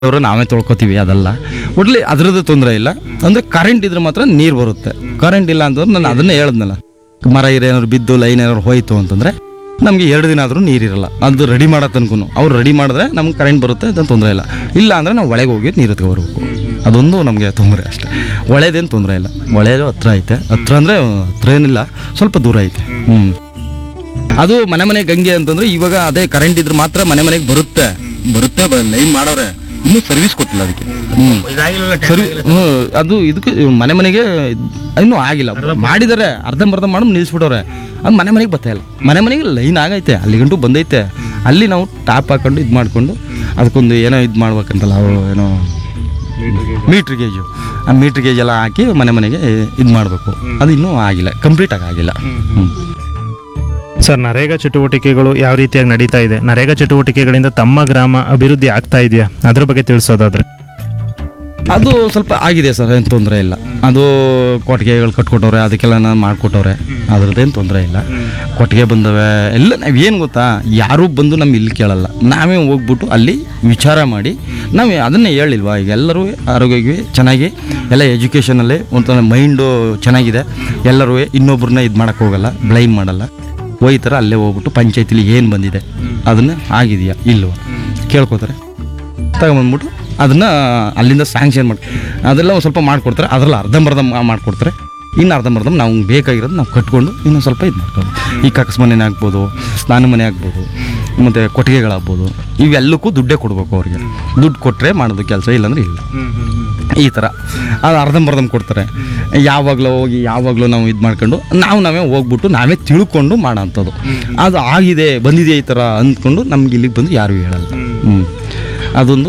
ಅವರು ನಾವೇ ತೊಳ್ಕೊತೀವಿ ಅದೆಲ್ಲ ಒಟ್ಲಿ ಅದ್ರದ್ದು ತೊಂದರೆ ಇಲ್ಲ ಅಂದರೆ ಕರೆಂಟ್ ಇದ್ರೆ ಮಾತ್ರ ನೀರು ಬರುತ್ತೆ ಕರೆಂಟ್ ಇಲ್ಲ ಅಂತಂದ್ರೆ ನಾನು ಅದನ್ನೇ ಹೇಳಿದ್ನಲ್ಲ ಮರ ಇರ ಏನಾದ್ರು ಬಿದ್ದು ಲೈನ್ ಏನಾದ್ರು ಹೋಯ್ತು ಅಂತಂದರೆ ನಮಗೆ ಎರಡು ದಿನ ಆದರೂ ನೀರಿರಲ್ಲ ಅದು ರೆಡಿ ಮಾಡೋ ತನಕ ಅವ್ರು ರೆಡಿ ಮಾಡಿದ್ರೆ ನಮ್ಗೆ ಕರೆಂಟ್ ಬರುತ್ತೆ ಅದೇನು ತೊಂದರೆ ಇಲ್ಲ ಇಲ್ಲ ಅಂದರೆ ನಾವು ಒಳಗೆ ಹೋಗಿ ನೀರು ಎತ್ಕೊಬರ್ಬೇಕು ಅದೊಂದು ನಮಗೆ ತೊಂದರೆ ಅಷ್ಟೇ ಒಳ್ಳೇದೇನು ತೊಂದರೆ ಇಲ್ಲ ಒಳ್ಳೆಯದು ಹತ್ರ ಐತೆ ಹತ್ರ ಅಂದರೆ ಹತ್ರ ಏನಿಲ್ಲ ಸ್ವಲ್ಪ ದೂರ ಐತೆ ಹ್ಞೂ ಅದು ಮನೆ ಮನೆ ಗಂಗೆ ಅಂತಂದ್ರೆ ಇವಾಗ ಅದೇ ಕರೆಂಟ್ ಇದ್ರೆ ಮಾತ್ರ ಮನೆ ಮನೆಗೆ ಬರುತ್ತೆ ಬರುತ್ತೆ ಲೈನ್ ಮಾಡವ್ರೆ ಇನ್ನೂ ಸರ್ವಿಸ್ ಕೊಟ್ಟಿಲ್ಲ ಅದಕ್ಕೆ ಹ್ಮ್ ಸರಿ ಹ್ಮ್, ಅದು ಇದಕ್ಕೆ ಮನೆ ಮನೆಗೆ ಇನ್ನೂ ಆಗಿಲ್ಲ ಮಾಡಿದಾರೆ ಅರ್ಧಂಬರ್ಧ ಮಾಡಿ ನಿಲ್ಲಿಸ್ಬಿಟ್ಟವ್ರೆ ಅದು ಮನೆ ಮನೆಗೆ ಬರ್ತಾ ಇಲ್ಲ ಮನೆ ಮನೆಗೆ ಲೈನ್ ಆಗೈತೆ ಅಲ್ಲಿ ಗಂಟು ಬಂದೈತೆ ಅಲ್ಲಿ ನಾವು ಟಾಪ್ ಹಾಕೊಂಡು ಇದು ಮಾಡ್ಕೊಂಡು ಅದಕ್ಕೊಂದು ಏನೋ ಇದು ಮಾಡ್ಬೇಕಂತಲ್ಲ ಅವರು ಏನೋ ಮೀಟ್ರ್ ಗೇಜು ಆ ಮೀಟ್ರ್ ಗೇಜ್ ಎಲ್ಲ ಹಾಕಿ ಮನೆ ಮನೆಗೆ ಇದು ಮಾಡಬೇಕು ಅದು ಇನ್ನೂ ಆಗಿಲ್ಲ ಕಂಪ್ಲೀಟ್ ಆಗಿ ಆಗಿಲ್ಲ ಹ್ಞೂ ಸರ್ ನರೇಗಾ ಚಟುವಟಿಕೆಗಳು ಯಾವ ರೀತಿಯಾಗಿ ನಡೀತಾ ಇದೆ ನರೇಗಾ ಚಟುವಟಿಕೆಗಳಿಂದ ತಮ್ಮ ಗ್ರಾಮ ಅಭಿವೃದ್ಧಿ ಆಗ್ತಾ ಇದೆಯಾ ಅದ್ರ ಬಗ್ಗೆ ತಿಳಿಸೋದಾದ್ರೆ ಅದು ಸ್ವಲ್ಪ ಆಗಿದೆ ಸರ್ ಏನು ತೊಂದರೆ ಇಲ್ಲ ಅದು ಕೊಟ್ಟಿಗೆಗಳು ಕಟ್ಕೊಟ್ಟವ್ರೆ ಅದಕ್ಕೆಲ್ಲ ನಾನು ಮಾಡಿಕೊಟ್ಟವ್ರೆ ಅದ್ರದ್ದೇನು ತೊಂದರೆ ಇಲ್ಲ ಕೊಟ್ಟಿಗೆ ಬಂದವೆ ಎಲ್ಲ ನಾವು ಏನು ಗೊತ್ತಾ ಯಾರೂ ಬಂದು ನಮ್ಮ ಇಲ್ಲಿ ಕೇಳಲ್ಲ ನಾವೇ ಹೋಗ್ಬಿಟ್ಟು ಅಲ್ಲಿ ವಿಚಾರ ಮಾಡಿ ನಾವು ಅದನ್ನೇ ಹೇಳಿಲ್ವಾ ಈಗ ಎಲ್ಲರೂ ಆರೋಗ್ಯವಾಗಿ ಚೆನ್ನಾಗಿ ಎಲ್ಲ ಎಜುಕೇಷನಲ್ಲಿ ಒಂಥರ ಮೈಂಡು ಚೆನ್ನಾಗಿದೆ ಎಲ್ಲರೂ ಇನ್ನೊಬ್ರನ್ನ ಇದು ಮಾಡೋಕ್ಕೆ ಹೋಗಲ್ಲ ಬ್ಲೈಮ್ ಮಾಡಲ್ಲ ಹೋಯ್ತಾರೆ ಅಲ್ಲೇ ಹೋಗ್ಬಿಟ್ಟು ಪಂಚಾಯತಿಲಿ ಏನು ಬಂದಿದೆ ಅದನ್ನ ಆಗಿದೆಯಾ ಇಲ್ವಾ ಕೇಳ್ಕೊತಾರೆ ತಗೊಂಬಂದ್ಬಿಟ್ಟು ಅದನ್ನ ಅಲ್ಲಿಂದ ಸ್ಯಾಂಕ್ಷನ್ ಮಾಡಿ ಅದೆಲ್ಲ ಒಂದು ಸ್ವಲ್ಪ ಮಾಡಿಕೊಡ್ತಾರೆ ಅದರಲ್ಲಿ ಅರ್ಧಂಬರ್ಧ ಮಾ- ಮಾಡಿಕೊಡ್ತಾರೆ ಇನ್ನು ಅರ್ಧಂಬರ್ಧ ನಾವು ಬೇಕಾಗಿರೋದು ನಾವು ಕಟ್ಕೊಂಡು ಇನ್ನೊಂದು ಸ್ವಲ್ಪ ಇದು ಮಾಡ್ಕೊಂಡು ಈ ಕಕ್ಕಸ್ ಮನೆನೇ ಆಗ್ಬೋದು ಸ್ನಾನ ಮನೆ ಆಗ್ಬೋದು ಮತ್ತು ಕೊಟ್ಟಿಗೆಗಳಾಗ್ಬೋದು ಇವೆಲ್ಲಕ್ಕೂ ದುಡ್ಡೇ ಕೊಡಬೇಕು ಅವ್ರಿಗೆ ದುಡ್ಡು ಕೊಟ್ಟರೆ ಮಾಡೋದು ಕೆಲಸ ಇಲ್ಲಾಂದ್ರೆ ಇಲ್ಲ ಈ ಥರ ಅದು ಅರ್ಧಂಬರ್ಧಂ ಕೊಡ್ತಾರೆ ಯಾವಾಗಲೂ ಹೋಗಿ ಯಾವಾಗಲೂ ನಾವು ಇದು ಮಾಡ್ಕೊಂಡು ನಾವು ನಾವೇ ಹೋಗ್ಬಿಟ್ಟು ನಾವೇ ತಿಳ್ಕೊಂಡು ಮಾಡೋ ಅಂಥದ್ದು ಅದು ಆಗಿದೆ ಬಂದಿದೆ ಈ ಥರ ಅಂದ್ಕೊಂಡು ನಮ್ಗೆ ಇಲ್ಲಿಗೆ ಬಂದು ಯಾರೂ ಹೇಳಲ್ಲ ಹ್ಞೂ ಅದೊಂದು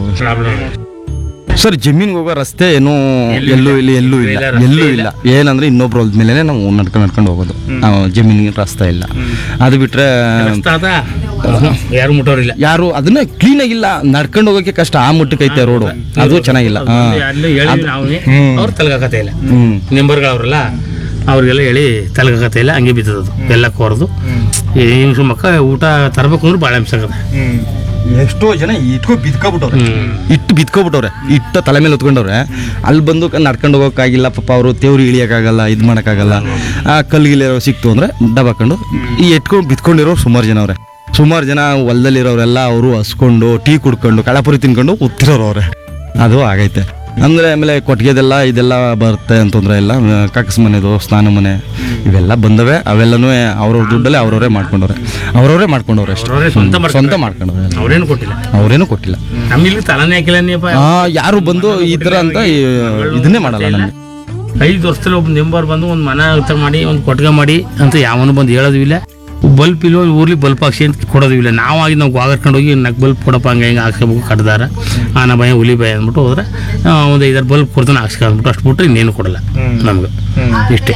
ಸರ್ ಜಮೀನ್ಗೆ ಹೋಗೋ ರಸ್ತೆ ಏನೂ ಎಲ್ಲೂ ಇಲ್ಲಿ ಎಲ್ಲೂ ಇಲ್ಲ ಎಲ್ಲೂ ಇಲ್ಲ ಏನಂದ್ರೆ ಇನ್ನೊಬ್ರು ಹೊಲ್ದ ಮೇಲೆ ನಾವು ನಡ್ಕೊಂಡು ನಡ್ಕೊಂಡು ಹೋಗೋದು ನಾವು ಜಮೀನಿಗೆ ರಸ್ತೆ ಇಲ್ಲ ಅದು ಬಿಟ್ರೆ ಯಾರು ಮುಟ್ಟೋರಿಲ್ಲ ಯಾರು ಅದನ್ನ ಕ್ಲೀನ್ ಆಗಿಲ್ಲ ನಡ್ಕೊಂಡು ಹೋಗೋಕೆ ಕಷ್ಟ ಆ ಮಟ್ಟಕ್ಕೆ ಐತೆ ರೋಡು ಅದು ಚೆನ್ನಾಗಿಲ್ಲ ಹಾ. ಅಲ್ಲಿ ಹೇಳಿ ನಾವು ಹ್ಮ್. ಅವ್ರು ತಲೆಗಾಕತ್ತೆ ಇಲ್ಲ ಹ್ಮ್ ಮೆಂಬರ್ಗಳವ್ರಲ್ಲ ಅವ್ರಿಗೆಲ್ಲ ಹೇಳಿ ತಲೆಗಾಕತ್ತೆ ಇಲ್ಲ ಹಂಗೆ ಬಿದ್ದದು ಎಲ್ಲ ಕೋರ್ದು ಈ ಮಕ್ಕ ಊಟ ತರಬೇಕು ಅಂದ್ರೆ ಭಾಳ ಹಿಂಸೆ ಆಗದೆ ಎಷ್ಟೋ ಜನ ಇಟ್ಕೊ ಬಿದ್ಕೊಬಿಟ್ಟವ್ರೆ ಹ್ಮ್. ಇಟ್ಟು ಬಿದ್ಕೊಬಿಟ್ಟವ್ರೆ ಇಟ್ಟ ತಲೆ ಮೇಲೆ ಹೊತ್ಕೊಂಡವ್ರೆ ಅಲ್ಲಿ ಬಂದು ಕ- ನಡ್ಕೊಂಡು ಹೋಗೋಕ್ಕಾಗಿಲ್ಲ ಪಾಪ ಅವರು ತೇವ್ರಿ ಇಳಿಯೋಕ್ಕಾಗಲ್ಲ ಇದು ಮಾಡೋಕ್ಕಾಗಲ್ಲ ಆ ಕಲ್ಗಿಲಿರೋ ಸಿಕ್ತು ಅಂದರೆ ಡಬಾಕೊಂಡು ಈ ಎಟ್ಕೊಂಡು ಬಿದ್ಕೊಂಡಿರೋರು ಸುಮಾರು ಜನ ಅವ್ರೆ ಸುಮಾರು ಜನ ಹೊಲದಲ್ಲಿರೋರೆಲ್ಲ ಅವರು ಹಸ್ಕೊಂಡು ಟೀ ಕುಡ್ಕೊಂಡು ಕಳಪುರಿ ತಿನ್ಕೊಂಡು ಉತ್ತಿರೋರು ಅವ್ರೆ ಅದು ಆಗೈತೆ ಅಂದರೆ ಆಮೇಲೆ ಕೊಟ್ಟಿಗೆದೆಲ್ಲ ಇದೆಲ್ಲ ಬರುತ್ತೆ ಅಂತಂದ್ರೆ ಎಲ್ಲ ಕಕ್ಕಸ್ ಮನೆದು ಸ್ನಾನ ಮನೆ ಇವೆಲ್ಲ ಬಂದವೆ ಅವೆಲ್ಲನೂ ಅವ್ರವ್ರ ದುಡ್ಡಲ್ಲೇ ಅವ್ರವರೇ ಮಾಡ್ಕೊಂಡವ್ರೆ ಅವ್ರವರೇ ಮಾಡ್ಕೊಂಡವ್ರೆ ಅಷ್ಟೇ ಅವ್ರವ್ರೇ ಸ್ವಂತ ಹ್ಮ್, ಸ್ವಂತ ಮಾಡ್ಕೊಂಡವ್ರೆ ಎಲ್ಲ. ಅವ್ರೇನು ಕೊಟ್ಟಿಲ್ಲ ಅವ್ರೇನು ಕೊಟ್ಟಿಲ್ಲ ನಮ್ಮ ಇಲ್ಲಿ ತಲೆನೇ ಹಾಕಿಲ್ಲ ನೀಪ್ಪ ಆ, ಯಾರು ಬಂದು ಈ ಥರ ಅಂತ ಈ- ಇದನ್ನೇ ಮಾಡಲ್ಲ ನಮಗೆ ಐದು ವರ್ಷದಲ್ಲಿ ಒಬ್ಬ ಮೆಂಬರ್ ಬಂದು ಒಂದು ಮನೆ ಊಟ ಮಾಡಿ ಒಂದು ಕೊಟ್ಗೆ ಮಾಡಿ ಅಂತ ಯಾವನು ಬಂದು ಹೇಳೋದು ಇಲ್ಲ ಬಲ್ಪ್ ಇಲ್ಲೋ ಊರ್ಲಿ ಬಲ್ಪ್ ಹಾಕ್ಸಿ ಅಂತ ಕೊಡೋದು ಇಲ್ಲ ನಾವು ಆಗಿ ನಾವು ಗಾಗರ್ಕೊಂಡು ಹೋಗಿ ನಕ್ ಬಲ್ಪ್ ಕೊಡಪ್ಪ ಹಂಗೆ ಹಿಂಗೆ ಹಾಕ್ಸ್ಕೋಬೇಕು ಕಡ್ದಾರ ಆನ ಭಯ ಹುಲಿ ಭಯ ಅಂದ್ಬಿಟ್ಟು ಹೋದ್ರೆ ಆ, ಒಂದು ಐದಾರು ಬಲ್ಪ್ ಕೊಡ್ತಾನೆ ಹಾಕ್ಸ್ಕೊಂಡ್ಬಿಟ್ಟು ಅಷ್ಟು ಬಿಟ್ರೆ ಇನ್ನೇನು ಕೊಡಲ್ಲ ನಮ್ಗೆ ಇಷ್ಟೇ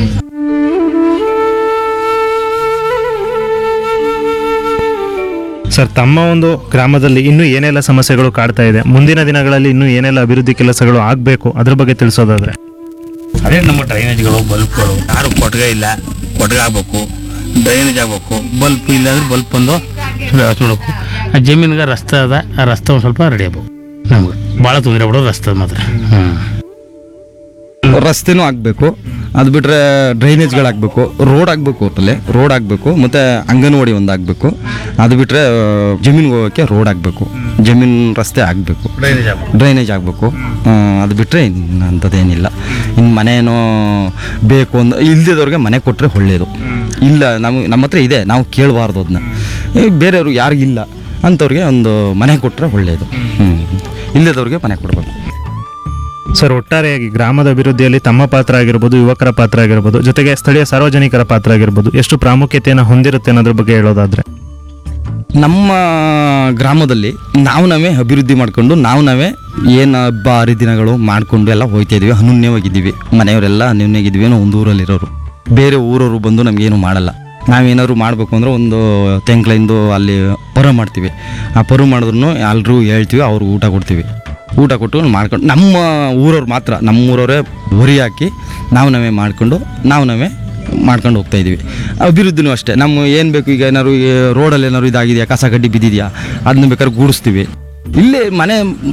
ಸರ್ ತಮ್ಮ ಒಂದು ಗ್ರಾಮದಲ್ಲಿ ಇನ್ನೂ ಏನೆಲ್ಲ ಸಮಸ್ಯೆಗಳು ಕಾಡ್ತಾ ಇದೆ ಮುಂದಿನ ದಿನಗಳಲ್ಲಿ ಇನ್ನೂ ಏನೆಲ್ಲ ಅಭಿವೃದ್ಧಿ ಕೆಲಸಗಳು ಆಗಬೇಕು ಅದ್ರ ಬಗ್ಗೆ ತಿಳಿಸೋದಾದ್ರೆ ಅದೇ ನಮ್ಮ ಡ್ರೈನೇಜ್ಗಳು ಬಲ್ಪ್ಗಳು ಯಾರು ಕೊಟ್ಗೆ ಇಲ್ಲ ಕೊಟ್ಗೆ ಆಗ್ಬೇಕು ಡ್ರೈನೇಜ್ ಆಗ್ಬೇಕು ಬಲ್ಪ್ ಇಲ್ಲ ಅಂದ್ರೆ ಬಲ್ಪ್ ಬಂದು ವ್ಯವಸ್ಥೆ ಮಾಡಬೇಕು ಆ ಜಮೀನಿಗೆ ರಸ್ತೆ ಅದ ಆ ರಸ್ತೆ ಒಂದು ಸ್ವಲ್ಪ ರೆಡಿ ಆಗ್ಬೇಕು ನಮ್ಗೆ ಭಾಳ ತೊಂದರೆ ಬಿಡೋದು ರಸ್ತೆ ಮಾತ್ರ ಹ್ಞೂ ರಸ್ತೆನೂ ಆಗಬೇಕು ಅದು ಬಿಟ್ರೆ ಡ್ರೈನೇಜ್ಗಳು ಆಗಬೇಕು ರೋಡ್ ಆಗಬೇಕು ಒಟ್ಟಲ್ಲಿ ರೋಡ್ ಆಗಬೇಕು ಮತ್ತು ಅಂಗನವಾಡಿ ಒಂದು ಆಗಬೇಕು ಅದು ಬಿಟ್ರೆ ಜಮೀನಿಗೆ ಹೋಗೋಕ್ಕೆ ರೋಡ್ ಆಗಬೇಕು ಜಮೀನು ರಸ್ತೆ ಆಗಬೇಕು ಡ್ರೈನೇಜ್ ಆಗ್ಬೇಕು ಡ್ರೈನೇಜ್ ಆಗಬೇಕು ಅದು ಬಿಟ್ಟರೆ ಇನ್ನು ಅಂಥದ್ದೇನಿಲ್ಲ ಇನ್ನು ಮನೇನೋ ಬೇಕು ಅಂದ ಇಲ್ದಿದ್ದವ್ರಿಗೆ ಮನೆ ಕೊಟ್ಟರೆ ಒಳ್ಳೆಯದು ಇಲ್ಲ ನಮಗೆ ನಮ್ಮ ಹತ್ರ ಇದೆ ನಾವು ಕೇಳಬಾರ್ದು ಅದನ್ನ ಬೇರೆಯವ್ರು ಯಾರಿಗಿಲ್ಲ ಅಂಥವ್ರಿಗೆ ಒಂದು ಮನೆ ಕೊಟ್ಟರೆ ಒಳ್ಳೆಯದು ಹ್ಞೂ ಇಲ್ಲದವ್ರಿಗೆ ಮನೆ ಕೊಡಬೇಕು ಸರ್ ಒಟ್ಟಾರೆಯಾಗಿ ಗ್ರಾಮದ ಅಭಿವೃದ್ಧಿಯಲ್ಲಿ ತಮ್ಮ ಪಾತ್ರ ಆಗಿರ್ಬೋದು ಯುವಕರ ಪಾತ್ರ ಆಗಿರ್ಬೋದು ಜೊತೆಗೆ ಸ್ಥಳೀಯ ಸಾರ್ವಜನಿಕರ ಪಾತ್ರ ಆಗಿರ್ಬೋದು ಎಷ್ಟು ಪ್ರಾಮುಖ್ಯತೆಯನ್ನು ಹೊಂದಿರುತ್ತೆ ಅನ್ನೋದ್ರ ಬಗ್ಗೆ ಹೇಳೋದಾದ್ರೆ ನಮ್ಮ ಗ್ರಾಮದಲ್ಲಿ ನಾವು ನಾವೇ ಅಭಿವೃದ್ಧಿ ಮಾಡ್ಕೊಂಡು ನಾವು ನಾವೇ ಏನು ಹಬ್ಬ ಹರಿದಿನಗಳು ಮಾಡಿಕೊಂಡು ಎಲ್ಲ ಹೋಗ್ತಾ ಇದೀವಿ ಅನುನ್ಯವಾಗಿದ್ದೀವಿ ಮನೆಯವರೆಲ್ಲ ಅನುನ್ಯವಾಗಿದ್ದೀವಿ ಅನ್ನೋ ಒಂದು ಊರಲ್ಲಿರೋರು ಬೇರೆ ಊರವರು ಬಂದು ನಮಗೇನು ಮಾಡಲ್ಲ ನಾವೇನಾದ್ರು ಮಾಡಬೇಕು ಅಂದ್ರೆ ಒಂದು ತೆಂಕ್ಲಿಂದು ಅಲ್ಲಿ ಪರ ಮಾಡ್ತೀವಿ ಆ ಪರು ಮಾಡಿದ್ರು ಎಲ್ರಿಗೂ ಹೇಳ್ತೀವಿ ಅವ್ರಿಗೆ ಊಟ ಕೊಡ್ತೀವಿ ಊಟ ಕೊಟ್ಟು ಮಾಡ್ಕೊಂಡು ನಮ್ಮ ಊರವ್ರು ಮಾತ್ರ ನಮ್ಮ ಊರವರೇ ಹೊರಿ ಹಾಕಿ ನಾವು ನಾವೇ ಮಾಡ್ಕೊಂಡು ನಾವು ನಾವೇ ಮಾಡ್ಕೊಂಡು ಹೋಗ್ತಾ ಇದೀವಿ ಅಭಿವೃದ್ಧಿನೂ ಅಷ್ಟೇ ನಮ್ಮ ಏನು ಬೇಕು ಈಗ ಏನಾದ್ರು ಈ ರೋಡಲ್ಲಿ ಏನಾದ್ರು ಇದಾಗಿದೆಯಾ ಕಸ ಕಡ್ಡಿ ಬಿದ್ದಿದೆಯಾ ಅದನ್ನ ಬೇಕಾದ್ರೆ ಗೂಡಿಸ್ತೀವಿ ಇಲ್ಲಿ ಮನೆ